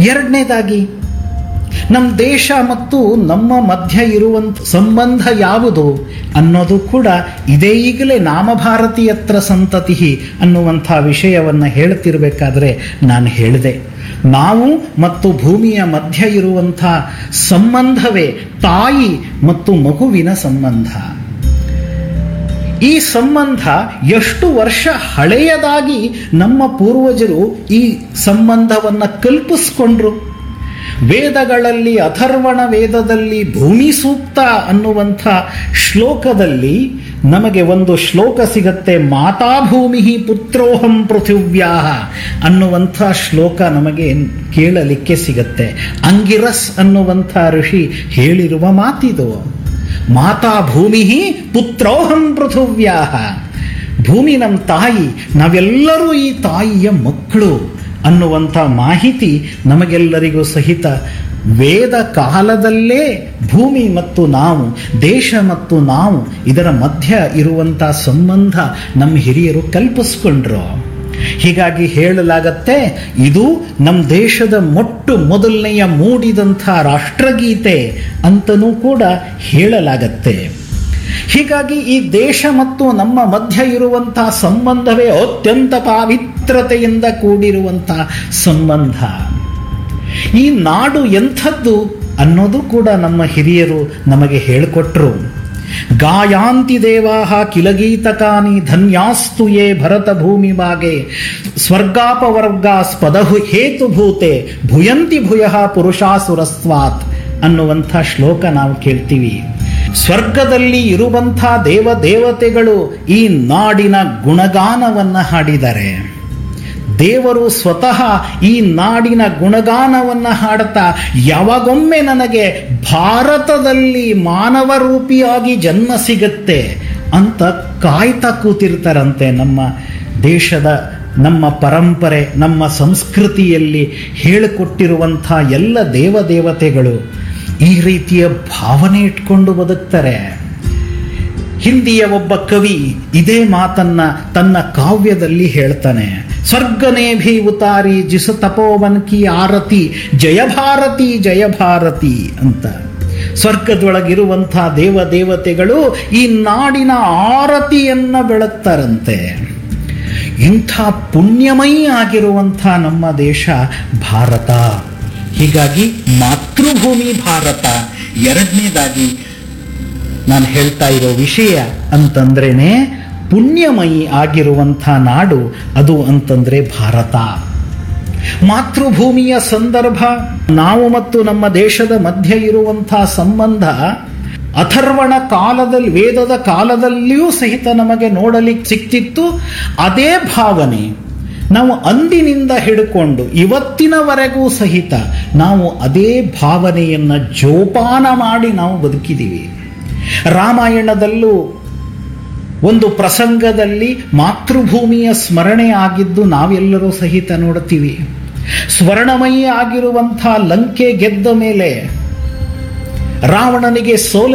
ಎರಡನೇದಾಗಿ ನಮ್ಮ ದೇಶ ಮತ್ತು ನಮ್ಮ ಮಧ್ಯ ಇರುವಂಥ ಸಂಬಂಧ ಯಾವುದು ಅನ್ನೋದು ಕೂಡ ಇದೇ ಈಗಲೇ ನಾಮಭಾರತೀಯತ್ರ ಸಂತತಿ ಅನ್ನುವಂಥ ವಿಷಯವನ್ನು ಹೇಳ್ತಿರ್ಬೇಕಾದ್ರೆ ನಾನು ಹೇಳಿದೆ ನಾವು ಮತ್ತು ಭೂಮಿಯ ಮಧ್ಯ ಇರುವಂಥ ಸಂಬಂಧವೇ ತಾಯಿ ಮತ್ತು ಮಗುವಿನ ಸಂಬಂಧ ಈ ಸಂಬಂಧ ಎಷ್ಟು ವರ್ಷ ಹಳೆಯದಾಗಿ ನಮ್ಮ ಪೂರ್ವಜರು ಈ ಸಂಬಂಧವನ್ನು ಕಲ್ಪಿಸ್ಕೊಂಡ್ರು ವೇದಗಳಲ್ಲಿ ಅಥರ್ವಣ ವೇದದಲ್ಲಿ ಭೂಮಿ ಸೂಕ್ತ ಅನ್ನುವಂಥ ಶ್ಲೋಕದಲ್ಲಿ ನಮಗೆ ಒಂದು ಶ್ಲೋಕ ಸಿಗತ್ತೆ ಮಾತಾ ಭೂಮಿ ಪುತ್ರೋಹಂ ಪೃಥಿವ್ಯಾ ಅನ್ನುವಂಥ ಶ್ಲೋಕ ನಮಗೆ ಕೇಳಲಿಕ್ಕೆ ಸಿಗತ್ತೆ ಅಂಗಿರಸ್ ಅನ್ನುವಂಥ ಋಷಿ ಹೇಳಿರುವ ಮಾತಿದು ಮಾತಾ ಭೂಮಿ ಪುತ್ರೋಹಂ ಪೃಥುವ್ಯಾ ಭೂಮಿ ನಮ್ಮ ತಾಯಿ ನಾವೆಲ್ಲರೂ ಈ ತಾಯಿಯ ಮಕ್ಕಳು ಅನ್ನುವಂಥ ಮಾಹಿತಿ ನಮಗೆಲ್ಲರಿಗೂ ಸಹಿತ ವೇದ ಕಾಲದಲ್ಲೇ ಭೂಮಿ ಮತ್ತು ನಾವು ದೇಶ ಮತ್ತು ನಾವು ಇದರ ಮಧ್ಯ ಇರುವಂಥ ಸಂಬಂಧ ನಮ್ಮ ಹಿರಿಯರು ಕಲ್ಪಿಸ್ಕೊಂಡ್ರು ಹೀಗಾಗಿ ಹೇಳಲಾಗತ್ತೆ ಇದು ನಮ್ಮ ದೇಶದ ಮೊಟ್ಟು ಮೊದಲನೆಯ ಮೂಡಿದಂಥ ರಾಷ್ಟ್ರಗೀತೆ ಅಂತನೂ ಕೂಡ ಹೇಳಲಾಗತ್ತೆ ಹೀಗಾಗಿ ಈ ದೇಶ ಮತ್ತು ನಮ್ಮ ಮಧ್ಯ ಇರುವಂತಹ ಸಂಬಂಧವೇ ಅತ್ಯಂತ ಪಾವಿತ್ರತೆಯಿಂದ ಕೂಡಿರುವಂಥ ಸಂಬಂಧ ಈ ನಾಡು ಎಂಥದ್ದು ಅನ್ನೋದು ಕೂಡ ನಮ್ಮ ಹಿರಿಯರು ನಮಗೆ ಹೇಳಿಕೊಟ್ರು ಗಾಯಾಂತಿ ದೇವಾಹ ಕಿಲಗೀತಕಾನಿ ಧನ್ಯಾಸ್ತು ಯೇ ಭರತ ಭೂಮಿ ಬಾಗೆ ಸ್ವರ್ಗಾಪವರ್ಗ ಸ್ಪದಹು ಹೇತುಭೂತೆ ಭುಯಂತಿ ಭುಯ ಪುರುಷಾಸುರಸ್ವಾತ್ ಅನ್ನುವಂಥ ಶ್ಲೋಕ ನಾವು ಕೇಳ್ತೀವಿ ಸ್ವರ್ಗದಲ್ಲಿ ಇರುವಂಥ ದೇವ ದೇವತೆಗಳು ಈ ನಾಡಿನ ಗುಣಗಾನವನ್ನು ಹಾಡಿದ್ದಾರೆ ದೇವರು ಸ್ವತಃ ಈ ನಾಡಿನ ಗುಣಗಾನವನ್ನು ಹಾಡುತ್ತಾ ಯಾವಾಗೊಮ್ಮೆ ನನಗೆ ಭಾರತದಲ್ಲಿ ಮಾನವ ರೂಪಿಯಾಗಿ ಜನ್ಮ ಸಿಗುತ್ತೆ ಅಂತ ಕಾಯ್ತಾ ಕೂತಿರ್ತಾರಂತೆ ನಮ್ಮ ದೇಶದ ನಮ್ಮ ಪರಂಪರೆ ನಮ್ಮ ಸಂಸ್ಕೃತಿಯಲ್ಲಿ ಹೇಳಿಕೊಟ್ಟಿರುವಂಥ ಎಲ್ಲ ದೇವದೇವತೆಗಳು ಈ ರೀತಿಯ ಭಾವನೆ ಇಟ್ಕೊಂಡು ಬದುಕ್ತಾರೆ ಹಿಂದಿಯ ಒಬ್ಬ ಕವಿ ಇದೇ ಮಾತನ್ನ ತನ್ನ ಕಾವ್ಯದಲ್ಲಿ ಹೇಳ್ತಾನೆ ಸ್ವರ್ಗನೇಭಿ ಉತಾರಿ ಜಿಸ ತಪೋವನ್ ಕಿ ಆರತಿ ಜಯ ಭಾರತಿ ಜಯ ಭಾರತಿ ಅಂತ ಸ್ವರ್ಗದೊಳಗಿರುವಂಥ ದೇವ ದೇವತೆಗಳು ಈ ನಾಡಿನ ಆರತಿಯನ್ನ ಬೆಳಗ್ತಾರಂತೆ ಇಂಥ ಪುಣ್ಯಮಯಿ ಆಗಿರುವಂಥ ನಮ್ಮ ದೇಶ ಭಾರತ ಹೀಗಾಗಿ ಮಾತೃಭೂಮಿ ಭಾರತ ಎರಡನೇದಾಗಿ ನಾನು ಹೇಳ್ತಾ ಇರೋ ವಿಷಯ ಅಂತಂದ್ರೇನೆ ಪುಣ್ಯಮಯಿ ಆಗಿರುವಂಥ ನಾಡು ಅದು ಅಂತಂದ್ರೆ ಭಾರತ ಮಾತೃಭೂಮಿಯ ಸಂದರ್ಭ ನಾವು ಮತ್ತು ನಮ್ಮ ದೇಶದ ಮಧ್ಯೆ ಇರುವಂಥ ಸಂಬಂಧ ಅಥರ್ವಣ ಕಾಲದಲ್ಲಿ ವೇದದ ಕಾಲದಲ್ಲಿಯೂ ಸಹಿತ ನಮಗೆ ನೋಡಲಿಕ್ಕೆ ಸಿಕ್ತಿತ್ತು ಅದೇ ಭಾವನೆ ನಾವು ಅಂದಿನಿಂದ ಹಿಡ್ಕೊಂಡು ಇವತ್ತಿನವರೆಗೂ ಸಹಿತ ನಾವು ಅದೇ ಭಾವನೆಯನ್ನು ಜೋಪಾನ ಮಾಡಿ ನಾವು ಬದುಕಿದ್ದೀವಿ ರಾಮಾಯಣದಲ್ಲೂ ಒಂದು ಪ್ರಸಂಗದಲ್ಲಿ ಮಾತೃಭೂಮಿಯ ಸ್ಮರಣೆ ಆಗಿದ್ದು ನಾವೆಲ್ಲರೂ ಸಹಿತ ನೋಡ್ತೀವಿ ಸ್ವರ್ಣಮಯಿ ಆಗಿರುವಂಥ ಲಂಕೆ ಗೆದ್ದ ಮೇಲೆ ರಾವಣನಿಗೆ ಸೋಲ